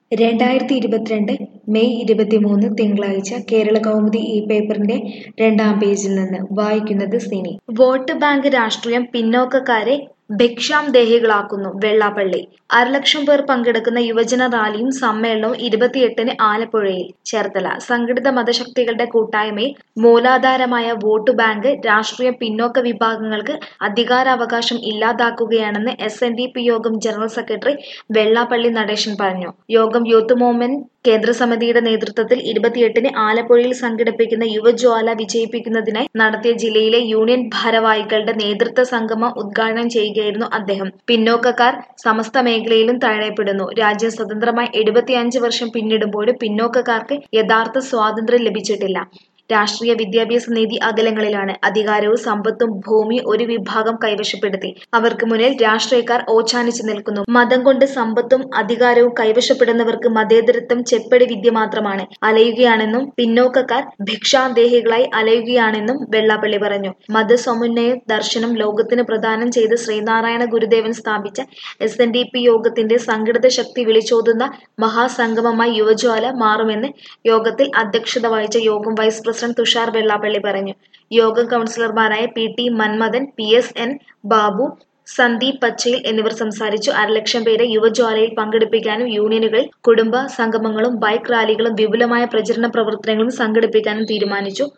രണ്ടായിരത്തി ഇരുപത്തിരണ്ട് മെയ് ഇരുപത്തിമൂന്ന് തിങ്കളാഴ്ച കേരളകൗമുദി ഈ പേപ്പറിന്റെ രണ്ടാം പേജിൽ നിന്ന് വായിക്കുന്നത് സിനി വോട്ട് ബാങ്ക് രാഷ്ട്രീയം പിന്നോക്കക്കാരെ ഭിക്ഷാംദേഹികളാക്കുന്നു വെള്ളാപ്പള്ളി അരലക്ഷം പേർ പങ്കെടുക്കുന്ന യുവജന റാലിയും സമ്മേളനവും ഇരുപത്തിയെട്ടിന് ആലപ്പുഴയിൽ ചേർത്തല സംഘടിത മതശക്തികളുടെ കൂട്ടായ്മയിൽ മൂലാധാരമായ വോട്ട് ബാങ്ക് രാഷ്ട്രീയ പിന്നോക്ക വിഭാഗങ്ങൾക്ക് അധികാരാവകാശം ഇല്ലാതാക്കുകയാണെന്ന് എസ് എൻ ഡി പി യോഗം ജനറൽ സെക്രട്ടറി വെള്ളാപ്പള്ളി നടേശൻ പറഞ്ഞു യോഗം യൂത്ത് മൂവ്മെന്റ് കേന്ദ്ര സമിതിയുടെ നേതൃത്വത്തിൽ ഇരുപത്തിയെട്ടിന് ആലപ്പുഴയിൽ സംഘടിപ്പിക്കുന്ന യുവജ്വാല വിജയിപ്പിക്കുന്നതിനായി നടത്തിയ ജില്ലയിലെ യൂണിയൻ ഭാരവാഹികളുടെ നേതൃത്വ സംഗമം ഉദ്ഘാടനം ചെയ്യുകയായിരുന്നു അദ്ദേഹം പിന്നോക്കക്കാർ സമസ്ത മേഖലയിലും തഴയപ്പെടുന്നു രാജ്യം സ്വതന്ത്രമായി എഴുപത്തിയഞ്ച് വർഷം പിന്നിടുമ്പോഴും പിന്നോക്കക്കാർക്ക് യഥാർത്ഥ സ്വാതന്ത്ര്യം ലഭിച്ചിട്ടില്ല രാഷ്ട്രീയ വിദ്യാഭ്യാസ നീതി അകലങ്ങളിലാണ് അധികാരവും സമ്പത്തും ഭൂമിയും ഒരു വിഭാഗം കൈവശപ്പെടുത്തി അവർക്ക് മുന്നിൽ രാഷ്ട്രീയക്കാർ ഓച്ചാനിച്ചു നിൽക്കുന്നു മതം കൊണ്ട് സമ്പത്തും അധികാരവും കൈവശപ്പെടുന്നവർക്ക് മതേതരത്വം ചെപ്പടി വിദ്യ മാത്രമാണ് അലയുകയാണെന്നും പിന്നോക്കക്കാർ ഭിക്ഷാദേഹികളായി അലയുകയാണെന്നും വെള്ളാപ്പള്ളി പറഞ്ഞു മതസമുന്നയ ദർശനം ലോകത്തിന് പ്രദാനം ചെയ്ത് ശ്രീനാരായണ ഗുരുദേവൻ സ്ഥാപിച്ച എസ് എൻ ഡി പി യോഗത്തിന്റെ സംഘടിത ശക്തി വിളിച്ചോതുന്ന മഹാസംഗമമായി യുവജ്വാല മാറുമെന്ന് യോഗത്തിൽ അധ്യക്ഷത വഹിച്ച യോഗം വൈസ് പ്രസിഡന്റ് തുഷാർ വെള്ളാപ്പള്ളി പറഞ്ഞു യോഗം കൗൺസിലർമാരായ P T Manmathan P S N Babu Sandeep Pachayil എന്നിവർ സംസാരിച്ചു അരലക്ഷം പേരെ യുവജ്വാലയിൽ പങ്കെടുപ്പിക്കാനും യൂണിയനുകളിൽ കുടുംബ സംഗമങ്ങളും ബൈക്ക് റാലികളും വിപുലമായ പ്രചരണ പ്രവർത്തനങ്ങളും സംഘടിപ്പിക്കാനും തീരുമാനിച്ചു